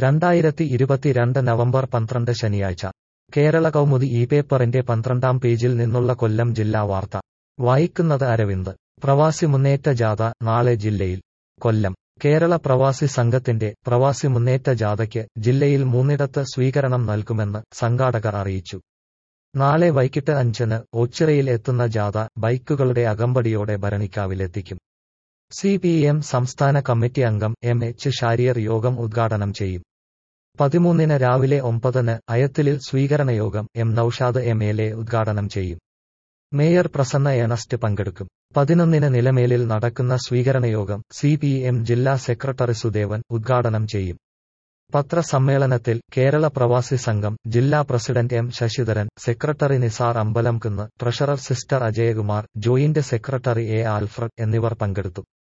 രണ്ടായിരത്തി ഇരുപത്തിരണ്ട് നവംബർ പന്ത്രണ്ട് ശനിയാഴ്ച കേരള കൗമുദി ഈ പേപ്പറിന്റെ പന്ത്രണ്ടാം പേജിൽ നിന്നുള്ള കൊല്ലം ജില്ലാ വാർത്ത വായിക്കുന്നത് അരവിന്ദ് പ്രവാസി മുന്നേറ്റ ജാഥ നാളെ ജില്ലയിൽ കൊല്ലം കേരള പ്രവാസി സംഘത്തിന്റെ പ്രവാസി മുന്നേറ്റ ജാഥയ്ക്ക് ജില്ലയിൽ മൂന്നിടത്ത് സ്വീകരണം നൽകുമെന്ന് സംഘാടകർ അറിയിച്ചു നാളെ വൈകിട്ട് അഞ്ചിന് ഓച്ചിറയിൽ എത്തുന്ന ജാഥ ബൈക്കുകളുടെ അകമ്പടിയോടെ ഭരണിക്കാവിലെത്തിക്കും സി പി എം സംസ്ഥാന കമ്മിറ്റി അംഗം എം എച്ച് ഷാരിയർ യോഗം ഉദ്ഘാടനം ചെയ്യും പതിമൂന്നിന് രാവിലെ ഒമ്പതിന് അയത്തിലിൽ സ്വീകരണയോഗം M Noushad M L A ഉദ്ഘാടനം ചെയ്യും മേയർ പ്രസന്ന ഏണസ്റ്റ് പങ്കെടുക്കും പതിനൊന്നിന് നിലമേലിൽ നടക്കുന്ന സ്വീകരണയോഗം സി പി എം ജില്ലാ സെക്രട്ടറി സുദേവൻ ഉദ്ഘാടനം ചെയ്യും പത്രസമ്മേളനത്തിൽ കേരള പ്രവാസി സംഘം ജില്ലാ president M Sasidharan secretary Nisar Ambalamkunnu treasurer sister Ajayakumar joint secretary A Alfred എന്നിവർ പങ്കെടുത്തു